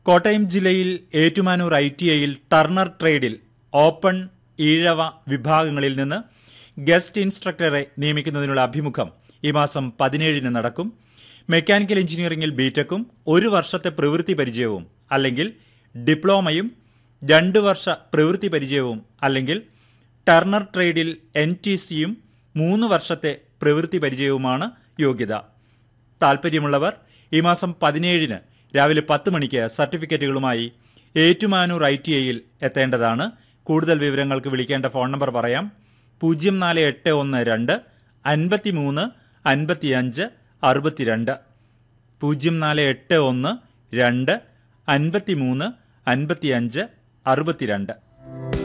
കോട്ടയം ജില്ലയിൽ Ettumanoor I T ഐയിൽ turner ട്രേഡിൽ ഓപ്പൺ ഈഴവ വിഭാഗങ്ങളിൽ നിന്ന് ഗസ്റ്റ് ഇൻസ്ട്രക്ടറെ നിയമിക്കുന്നതിനുള്ള അഭിമുഖം ഈ മാസം പതിനേഴിന് നടക്കും മെക്കാനിക്കൽ എഞ്ചിനീയറിംഗിൽ ബിടെക്കും ഒരു വർഷത്തെ പ്രവൃത്തി പരിചയവും അല്ലെങ്കിൽ ഡിപ്ലോമയും രണ്ട് വർഷ പ്രവൃത്തി പരിചയവും അല്ലെങ്കിൽ ടർണർ ട്രേഡിൽ എൻ ടി സിയും മൂന്ന് വർഷത്തെ പ്രവൃത്തി പരിചയവുമാണ് യോഗ്യത താൽപ്പര്യമുള്ളവർ ഈ മാസം പതിനേഴിന് രാവിലെ പത്ത് മണിക്ക് സർട്ടിഫിക്കറ്റുകളുമായി ഏറ്റുമാനൂർ ഐ ടി ഐയിൽ എത്തേണ്ടതാണ് കൂടുതൽ വിവരങ്ങൾക്ക് വിളിക്കേണ്ട ഫോൺ നമ്പർ പറയാം പൂജ്യം നാല് എട്ട് ഒന്ന് രണ്ട് അൻപത്തി മൂന്ന് അൻപത്തിയഞ്ച് അറുപത്തിരണ്ട് പൂജ്യം നാല് എട്ട് ഒന്ന് രണ്ട് അൻപത്തി മൂന്ന് അൻപത്തിയഞ്ച് അറുപത്തിരണ്ട്